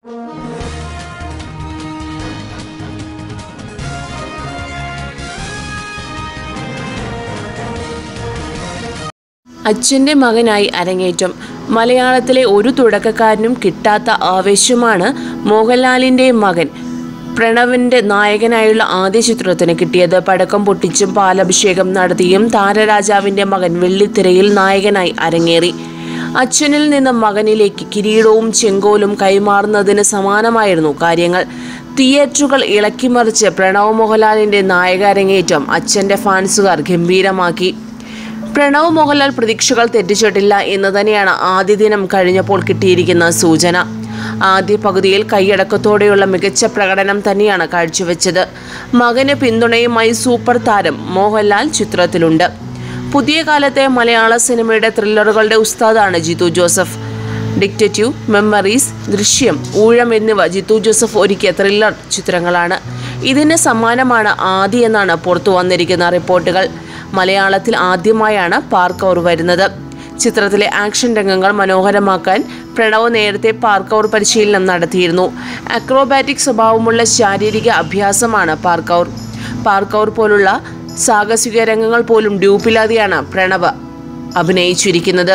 അച്ഛൻ്റെ മകനായി അരങ്ങേറ്റം മലയാളത്തിലെ ഒരു തുടക്കക്കാരനും കിട്ടാത്ത ആവേശമാണ് മോഹൻലാലിൻ്റെ മകൻ പ്രണവിൻ്റെ നായകനായുള്ള ആദ്യ ചിത്രത്തിന് കിട്ടിയത് പടക്കം പൊട്ടിച്ചും പാലഭിഷേകം നടത്തിയും താരരാജാവിൻ്റെ മകൻ വെള്ളിത്തിരയിൽ നായകനായി അരങ്ങേറി അച്ഛനിൽ നിന്ന് മകനിലേക്ക് കിരീടവും ചെങ്കോലും കൈമാറുന്നതിന് സമാനമായിരുന്നു കാര്യങ്ങൾ തിയേറ്ററുകൾ ഇളക്കിമറിച്ച് പ്രണവ് മോഹൻലാലിൻ്റെ നായക അരങ്ങേറ്റം അച്ഛൻ്റെ ഫാൻസുകാർ ഗംഭീരമാക്കി പ്രണവ് മോഹൻലാൽ പ്രതീക്ഷകൾ തെറ്റിച്ചിട്ടില്ല എന്ന് തന്നെയാണ് ആദ്യ ദിനം കഴിഞ്ഞപ്പോൾ കിട്ടിയിരിക്കുന്ന സൂചന ആദ്യ പകുതിയിൽ കൈയടക്കത്തോടെയുള്ള മികച്ച പ്രകടനം തന്നെയാണ് കാഴ്ചവെച്ചത് മകന് പിന്തുണയുമായി സൂപ്പർ താരം മോഹൻലാൽ ചിത്രത്തിലുണ്ട് പുതിയ കാലത്തെ മലയാള സിനിമയുടെ ത്രില്ലറുകളുടെ ഉസ്താദാണ് ജിത്തു ജോസഫ് ഡിക്റ്റേറ്റീവ് മെമ്മറീസ് ദൃശ്യം ഊഴം എന്നിവ ജിത്തു ജോസഫ് ഒരുക്കിയ ത്രില്ലർ ചിത്രങ്ങളാണ് ഇതിന് സമ്മാനമാണ് ആദി എന്നാണ് പുറത്തു വന്നിരിക്കുന്ന റിപ്പോർട്ടുകൾ മലയാളത്തിൽ ആദ്യമായാണ് പാർക്കൗർ വരുന്നത് ചിത്രത്തിലെ ആക്ഷൻ രംഗങ്ങൾ മനോഹരമാക്കാൻ പ്രണവ് നേരത്തെ പാർക്കൗർ പരിശീലനം നടത്തിയിരുന്നു അക്രോബാറ്റിക് സ്വഭാവമുള്ള ശാരീരിക അഭ്യാസമാണ് പാർക്കൗർ പാർക്കൗർ പോലുള്ള സാഹസിക രംഗങ്ങൾ പോലും ഡ്യൂപ്പില്ലാതെയാണ് പ്രണവ് അഭിനയിച്ചിരിക്കുന്നത്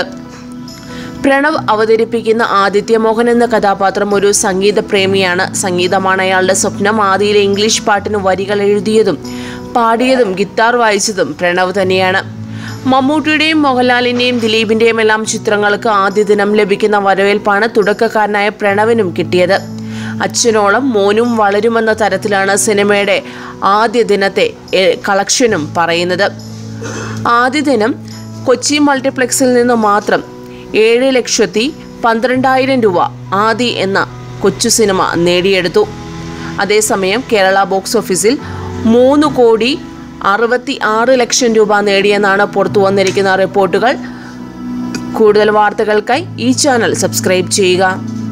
പ്രണവ് അവതരിപ്പിക്കുന്ന ആദിത്യ മോഹൻ എന്ന കഥാപാത്രം ഒരു സംഗീത പ്രേമിയാണ് സംഗീതമാണ് അയാളുടെ സ്വപ്നം ആദിയിലെ ഇംഗ്ലീഷ് പാട്ടിന് വരികൾ എഴുതിയതും പാടിയതും ഗിത്താർ വായിച്ചതും പ്രണവ് തന്നെയാണ് മമ്മൂട്ടിയുടെയും മോഹൻലാലിൻ്റെയും ദിലീപിൻ്റെയും എല്ലാം ചിത്രങ്ങൾക്ക് ആദ്യ ദിനം ലഭിക്കുന്ന വരവേൽപ്പാണ് തുടക്കക്കാരനായ പ്രണവിനും കിട്ടിയത് അച്ഛനോളം മോനും വളരുമെന്ന തരത്തിലാണ് സിനിമയുടെ ആദ്യ ദിനത്തെ എ, കളക്ഷനും പറയുന്നത് ആദ്യ ദിനം കൊച്ചി മൾട്ടിപ്ലക്സിൽ നിന്ന് മാത്രം ഏഴ് ലക്ഷത്തി പന്ത്രണ്ടായിരം രൂപ ആദി എന്ന കൊച്ചു സിനിമ നേടിയെടുത്തു അതേസമയം കേരള ബോക്സ് ഓഫീസിൽ മൂന്ന് കോടി അറുപത്തി ആറ് ലക്ഷം രൂപ നേടിയെന്നാണ് പുറത്തു വന്നിരിക്കുന്ന റിപ്പോർട്ടുകൾ കൂടുതൽ വാർത്തകൾക്കായി ഈ ചാനൽ സബ്സ്ക്രൈബ് ചെയ്യുക